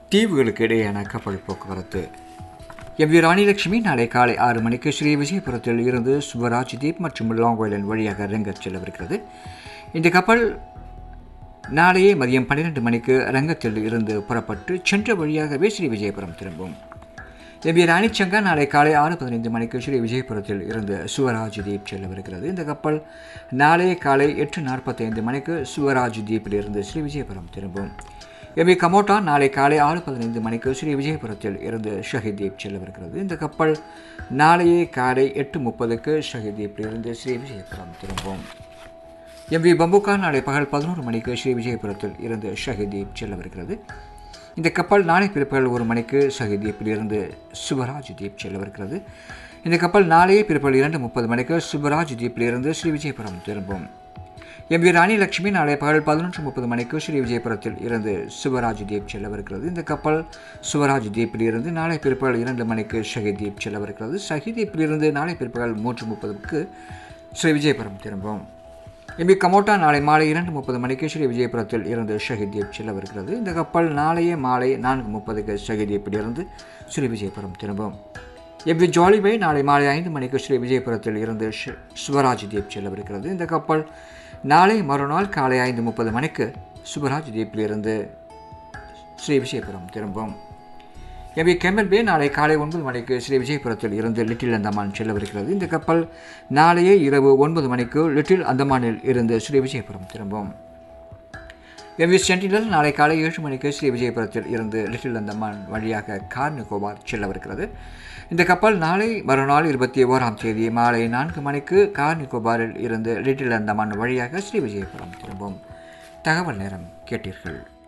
தீவுகளுக்கு இடையேயான கப்பல் போக்குவரத்து எம் வி ராணிலட்சுமி நாளை காலை ஆறு மணிக்கு ஸ்ரீ விஜயபுரத்தில் இருந்து சுவராஜ் தீப் மற்றும் லாங் ஐலண்ட் வழியாக ரங்கத் செல்லவிருக்கிறது இந்த கப்பல் நாளையே மதியம் பன்னிரெண்டு மணிக்கு ரங்கத்தில் இருந்து புறப்பட்டு சென்ற வழியாகவே ஸ்ரீ விஜயபுரம் திரும்பும் எம்பி ராணிச்சங்கா நாளை காலை ஆறு பதினைந்து மணிக்கு ஸ்ரீ விஜயபுரத்தில் இருந்து சுவராஜ் தீப் செல்லவிருக்கிறது இந்த கப்பல் நாளை காலை எட்டு நாற்பத்தைந்து மணிக்கு சுவராஜ் தீப்பில் இருந்து ஸ்ரீ விஜயபுரம் திரும்பும் எம்பி கமோட்டா நாளை காலை ஆறு பதினைந்து மணிக்கு ஸ்ரீ விஜயபுரத்தில் இருந்து ஷஹிதீப் செல்லவிருக்கிறது இந்த கப்பல் நாளையே காலை எட்டு முப்பதுக்கு ஷஹிதீப்பில் இருந்து ஸ்ரீ விஜயபுரம் திரும்பும் எம்வி பம்புகா நாளை பகல் பதினோரு மணிக்கு ஸ்ரீ விஜயபுரத்தில் இருந்து ஷஹிதீப் செல்லவிருக்கிறது இந்த கப்பல் நாளை பிற்பகல் ஒரு மணிக்கு ஷஹிதீப்பில் இருந்து சுபராஜ் தீப் செல்லவிருக்கிறது இந்த கப்பல் நாளையே பிற்பகல் இரண்டு முப்பது மணிக்கு சுபராஜ் தீப்பில் இருந்து ஸ்ரீ விஜயபுரம் திரும்பும் எம்பி ராணி லட்சுமி நாளை பகல் பதினொன்று முப்பது மணிக்கு ஸ்ரீ விஜயபுரத்தில் இருந்து சுவராஜ் தீப் செல்லவிருக்கிறது இந்த கப்பல் சுவராஜ் தீப்பில் இருந்து நாளை பிற்பகல் இரண்டு மணிக்கு ஷஹித் தீப் செல்லவிருக்கிறது ஷஹித் தீப்பில் இருந்து நாளை பிற்பகல் மூன்று முப்பதுக்கு ஸ்ரீ விஜயபுரம் திரும்பும் எம்பி கமோட்டா நாளை மாலை இரண்டு முப்பது மணிக்கு ஸ்ரீ விஜயபுரத்தில் இருந்து ஷஹித் தீப் செல்லவிருக்கிறது இந்த கப்பல் நாளையே மாலை நான்கு முப்பதுக்கு ஷஹித் தீப்பில் இருந்து ஸ்ரீ விஜயபுரம் திரும்பும் எம்பி ஜாலிபை நாளை மாலை ஐந்து மணிக்கு ஸ்ரீ விஜயபுரத்தில் இருந்து சுவராஜ் தீப் செல்லவிருக்கிறது இந்த கப்பல் நாளை மறுநாள் காலை ஐந்து முப்பது மணிக்கு சுபராஜ் தீப்பிலிருந்து ஸ்ரீ விஜயபுரம் திரும்பும் எம்பி கெமல் பே நாளை காலை ஒன்பது மணிக்கு ஸ்ரீ விஜயபுரத்தில் இருந்து லிட்டில் அந்தமான் செல்லவிருக்கிறது இந்த கப்பல் நாளையே இரவு ஒன்பது மணிக்கு லிட்டில் அந்தமானில் இருந்து ஸ்ரீ விஜயபுரம் திரும்பும் எம்பி சென்டினல் நாளை காலை ஏழு மணிக்கு ஸ்ரீ விஜயபுரத்தில் இருந்து லிட்டில் அந்தமான் வழியாக கார் நிக்கோபார் செல்லவிருக்கிறது இந்த கப்பல் நாளை மறுநாள் இருபத்தி ஓராம் தேதி மாலை நான்கு மணிக்கு கார் நிக்கோபாரில் இருந்து லிட்டில் அந்தமான் வழியாக ஸ்ரீ விஜயபுரம் திரும்பும் தகவல் நேரம் கேட்டீர்கள்